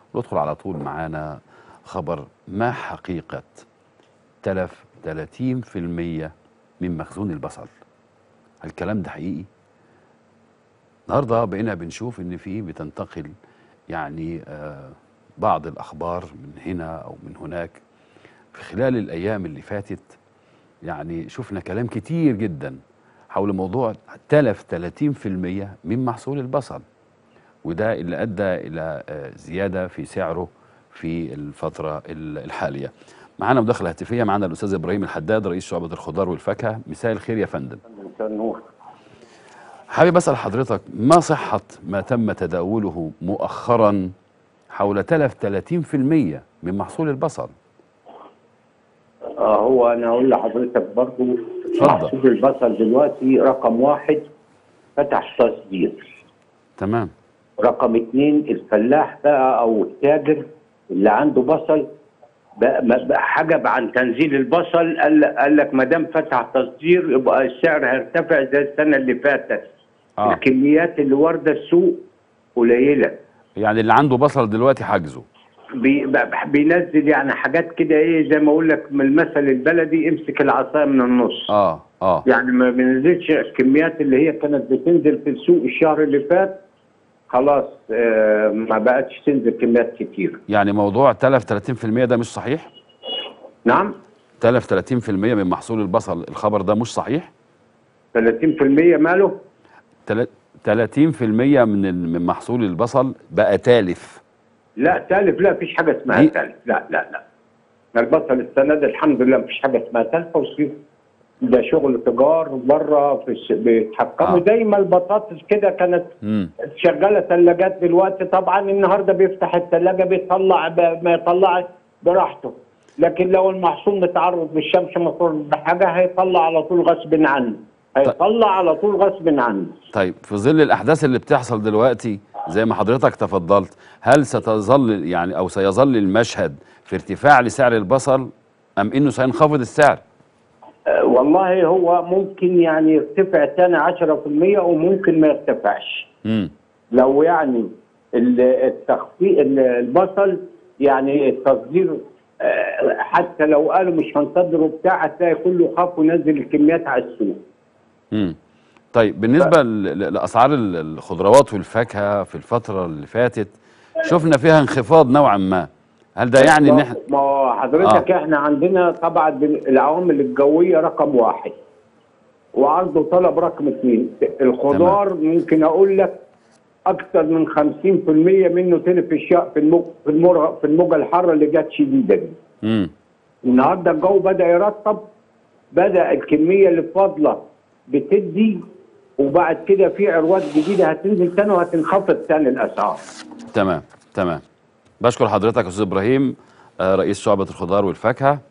ندخل على طول معانا خبر ما حقيقة تلف 30% من مخزون البصل هل الكلام ده حقيقي النهارده بقينا بنشوف ان في بتنتقل يعني آه بعض الاخبار من هنا او من هناك في خلال الايام اللي فاتت يعني شفنا كلام كتير جدا حول موضوع تلف 30% من محصول البصل وده اللي ادى الى آه زياده في سعره في الفتره الحاليه معانا مداخله هاتفيه معانا الاستاذ ابراهيم الحداد رئيس شعبه الخضار والفاكهه مساء الخير يا فندم مساء النور حابب اسال حضرتك ما صحه ما تم تداوله مؤخرا حول تلف 30% من محصول البصل آه هو انا اقول لحضرتك برضو اتفضل. محصول البصل دلوقتي رقم واحد فتح تصدير تمام رقم اتنين الفلاح بقى او التاجر اللي عنده بصل بقى, ما- بقى حجب عن تنزيل البصل قال قال لك ما دام فتح تصدير يبقى السعر هيرتفع زي السنه اللي فاتت اه الكميات اللي وارده السوق قليله يعني اللي عنده بصل دلوقتي حجزه بي بقى بينزل يعني حاجات كده ايه زي ما اقول لك من المثل البلدي امسك العصايه من النص اه اه يعني ما بينزلش الكميات اللي هي كانت بتنزل في السوق الشهر اللي فات خلاص آه ما بقتش تنزل كميات كتير يعني موضوع تلف 30% ده مش صحيح نعم تلف 30% من محصول البصل الخبر ده مش صحيح 30% ماله تل- 30% من ال- من محصول البصل بقى تالف لا تالف لا فيش حاجه اسمها دي- تالف لا لا لا البصل السنه دي الحمد لله مفيش حاجه اسمها تالفه وفي ده شغل تجار بره في الس- بيتحكموا آه. زي ما البطاطس كده كانت امم شغاله ثلاجات دلوقتي طبعا النهارده بيفتح الثلاجه بيطلع ب- ما يطلع براحته لكن لو المحصول متعرض للشمس مفروض بحاجه هيطلع على طول غصب عنه هيطلع على طول غصب عنه طيب في ظل الاحداث اللي بتحصل دلوقتي زي ما حضرتك تفضلت هل ستظل يعني او سيظل المشهد في ارتفاع لسعر البصل ام انه سينخفض السعر أه، والله هو ممكن يعني يرتفع تاني 10% وممكن ما يرتفعش امم لو يعني ال- التخفيض ال- البصل يعني التصدير آه، حتى لو قالوا مش هنصدر بتاع هتلاقي كله خاف ونزل الكميات على السوق امم طيب بالنسبه ل- ل- لاسعار ال- الخضروات والفاكهه في الفتره اللي فاتت شفنا فيها انخفاض نوعا ما هل ده يعني ان ما- احنا ما هو حضرتك احنا عندنا طبعا بال- العوامل الجويه رقم واحد وعرض وطلب رقم اثنين الخضار ممكن اقول لك اكثر من 50% منه تلف في الشق في الموج في المر في الموجه الحاره اللي جت شديده دي امم النهارده الجو بدا يرطب بدا الكميه اللي فاضله بتدي وبعد كده في عروات جديده هتنزل تاني وهتنخفض تاني الاسعار تمام تمام بشكر حضرتك يا استاذ ابراهيم آه، رئيس شعبه الخضار والفاكهه